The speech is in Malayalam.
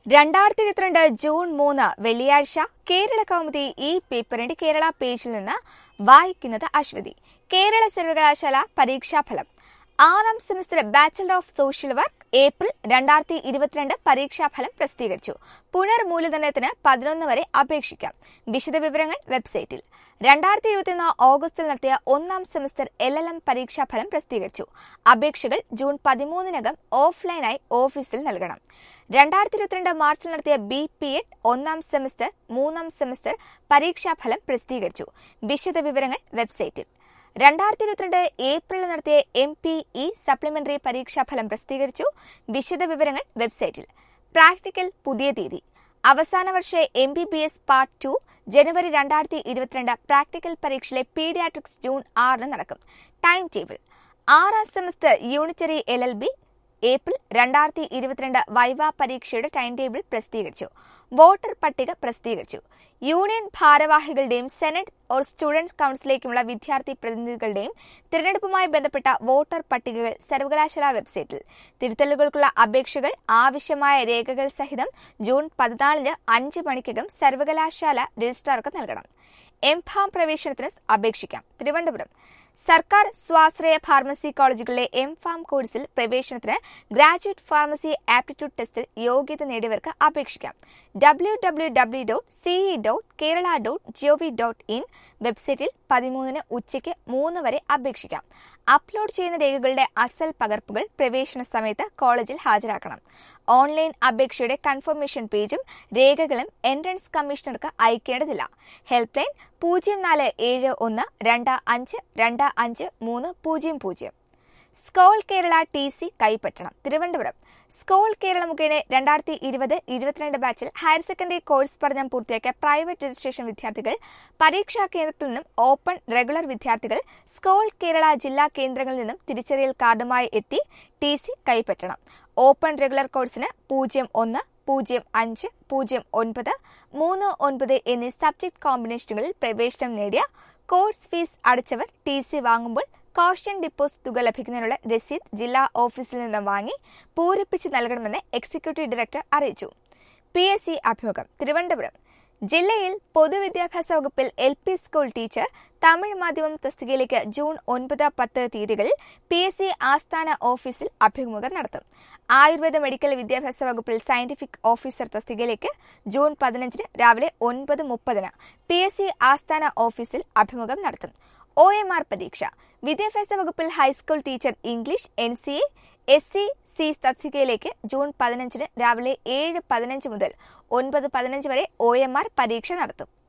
രണ്ടായിരത്തി ഇരുപത്തിരണ്ട് ജൂൺ മൂന്ന് വെള്ളിയാഴ്ച കേരള കൗമുദി ഈ പേപ്പറിന്റെ കേരള പേജിൽ നിന്ന് വായിക്കുന്നത് അശ്വതി കേരള സർവകലാശാല പരീക്ഷാഫലം ആറാം semester bachelor of social work April രണ്ടായിരത്തി ഇരുപത്തിരണ്ട് പരീക്ഷാഫലം പ്രസിദ്ധീകരിച്ചു പുനർമൂല്യനിർണ്ണയത്തിന് പതിനൊന്ന് വരെ അപേക്ഷിക്കാം വിശദവിവരങ്ങൾ വെബ്സൈറ്റിൽ രണ്ടായിരത്തി ഇരുപത്തിയൊന്ന് ഓഗസ്റ്റിൽ നടത്തിയ ഒന്നാം സെമസ്റ്റർ എൽ എൽ എം പരീക്ഷാഫലം പ്രസിദ്ധീകരിച്ചു അപേക്ഷകൾ ജൂൺ പതിമൂന്നിനകം ഓഫ്ലൈനായി ഓഫീസിൽ നൽകണം രണ്ടായിരത്തി ഇരുപത്തിരണ്ട് മാർച്ചിൽ നടത്തിയ ബി പി എഡ് ഒന്നാം സെമസ്റ്റർ മൂന്നാം സെമസ്റ്റർ പരീക്ഷാഫലം പ്രസിദ്ധീകരിച്ചു വിശദവിവരങ്ങൾ വെബ്സൈറ്റിൽ രണ്ടായിരത്തി ഇരുപത്തിരണ്ട് ഏപ്രിലിൽ നടത്തിയ എം പി ഇ സപ്ലിമെന്ററി പരീക്ഷാഫലം പ്രസിദ്ധീകരിച്ചു വിശദവിവരങ്ങൾ വെബ്സൈറ്റിൽ പ്രാക്ടിക്കൽ പുതിയ തീയതി അവസാന വർഷ M B B S part two ജനുവരി രണ്ടായിരത്തി ഇരുപത്തിരണ്ട് പ്രാക്ടിക്കൽ പരീക്ഷയിലെ പീഡിയാട്രിക്സ് ജൂൺ ആറിന് നടക്കും ടൈം ടേബിൾ ആറാം semester unitary L L B April രണ്ടായിരത്തി ഇരുപത്തിരണ്ട് വൈവ പരീക്ഷയുടെ ടൈം ടേബിൾ പ്രസിദ്ധീകരിച്ചു വോട്ടർ പട്ടിക പ്രസിദ്ധീകരിച്ചു യൂണിയൻ ഭാരവാഹികളുടെയും സെനറ്റ് ഓർ സ്റ്റുഡൻസ് കൌൺസിലേക്കുമുള്ള വിദ്യാർത്ഥി പ്രതിനിധികളുടെയും തിരഞ്ഞെടുപ്പുമായി ബന്ധപ്പെട്ട വോട്ടർ പട്ടികകൾ സർവകലാശാല വെബ്സൈറ്റിൽ തിരുത്തലുകൾക്കുള്ള അപേക്ഷകൾ ആവശ്യമായ രേഖകൾ സഹിതം ജൂൺ പതിനാലിന് അഞ്ച് മണിക്കകം സർവകലാശാല രജിസ്ട്രാർക്ക് നൽകണം എംഫാം പ്രവേശനത്തിന് അപേക്ഷിക്കാം തിരുവനന്തപുരം സർക്കാർ സ്വാശ്രയ ഫാർമസി കോളേജുകളിലെ എം ഫാം കോഴ്സിൽ പ്രവേശനത്തിന് ഗ്രാജുവേറ്റ് ഫാർമസി ആപ്റ്റിറ്റ്യൂഡ് ടെസ്റ്റിൽ യോഗ്യത നേടിയവർക്ക് അപേക്ഷിക്കാം W W W dot CE dot Kerala dot gov dot in വെബ്സൈറ്റിൽ പതിമൂന്നിന് ഉച്ചയ്ക്ക് മൂന്ന് വരെ അപേക്ഷിക്കാം അപ്ലോഡ് ചെയ്യുന്ന രേഖകളുടെ അസൽ പകർപ്പുകൾ പ്രവേശന സമയത്ത് കോളേജിൽ ഹാജരാക്കണം ഓൺലൈൻ അപേക്ഷയുടെ കൺഫർമേഷൻ പേജും രേഖകളും എൻട്രൻസ് കമ്മീഷണർക്ക് അയക്കേണ്ടതില്ല ഹെൽപ്പ് ലൈൻ പൂജ്യം നാല് ഏഴ് ഒന്ന് രണ്ട് അഞ്ച് രണ്ട് അഞ്ച് മൂന്ന് പൂജ്യം പൂജ്യം സ്കോൾ കേരള ടി സി കൈപ്പറ്റണം തിരുവനന്തപുരം സ്കോൾ കേരള മുഖേന രണ്ടായിരത്തി ഇരുപത് ഇരുപത്തിരണ്ട് ബാച്ചിൽ ഹയർ സെക്കൻഡറി കോഴ്സ് പഠനം പൂർത്തിയാക്കിയ പ്രൈവറ്റ് രജിസ്ട്രേഷൻ വിദ്യാർത്ഥികൾ പരീക്ഷാ കേന്ദ്രത്തിൽ നിന്നും ഓപ്പൺ റെഗുലർ വിദ്യാർത്ഥികൾ സ്കോൾ കേരള ജില്ലാ കേന്ദ്രങ്ങളിൽ നിന്നും തിരിച്ചറിയൽ കാർഡുമായി എത്തി ടി സി കൈപ്പറ്റണം ഓപ്പൺ റെഗുലർ കോഴ്സിന് പൂജ്യം ഒന്ന് പൂജ്യം അഞ്ച് പൂജ്യം ഒൻപത് മൂന്ന് ഒൻപത് എന്നീ സബ്ജക്ട് കോമ്പിനേഷനുകളിൽ പ്രവേശനം നേടിയ കോഴ്സ് ഫീസ് അടച്ചവർ ടി സി വാങ്ങുമ്പോൾ കോഷൻ ഡിപ്പോസിറ്റ് തുക ലഭിക്കുന്നതിനുള്ള രസീത് ജില്ലാ ഓഫീസിൽ നിന്ന് വാങ്ങി പൂരിപ്പിച്ച് നൽകണമെന്ന് എക്സിക്യൂട്ടീവ് ഡയറക്ടർ അറിയിച്ചു പി എസ് സി അഭിമുഖം തിരുവനന്തപുരം ജില്ലയിൽ പൊതുവിദ്യാഭ്യാസ വകുപ്പിൽ L P school teacher Tamil മാധ്യമം തസ്തികയിലേക്ക് ജൂൺ ഒൻപത് പത്ത് തീയതികളിൽ പി എസ് സി ആസ്ഥാന ഓഫീസിൽ അഭിമുഖം നടത്തും ആയുർവേദ മെഡിക്കൽ വിദ്യാഭ്യാസ വകുപ്പിൽ സയന്റിഫിക് ഓഫീസർ തസ്തികയിലേക്ക് ജൂൺ പതിനഞ്ചിന് രാവിലെ ഒൻപത് മുപ്പതിന് പി എസ് സി ആസ്ഥാന ഓഫീസിൽ അഭിമുഖം നടത്തും ഒ എം ആർ പരീക്ഷ വിദ്യാഭ്യാസ വകുപ്പിൽ high school teacher English N C A S C C തസ്തികയിലേക്ക് ജൂൺ പതിനഞ്ചിന് രാവിലെ ഏഴ് പതിനഞ്ച് മുതൽ ഒൻപത് പതിനഞ്ച് വരെ ഒ എം ആർ പരീക്ഷ നടത്തും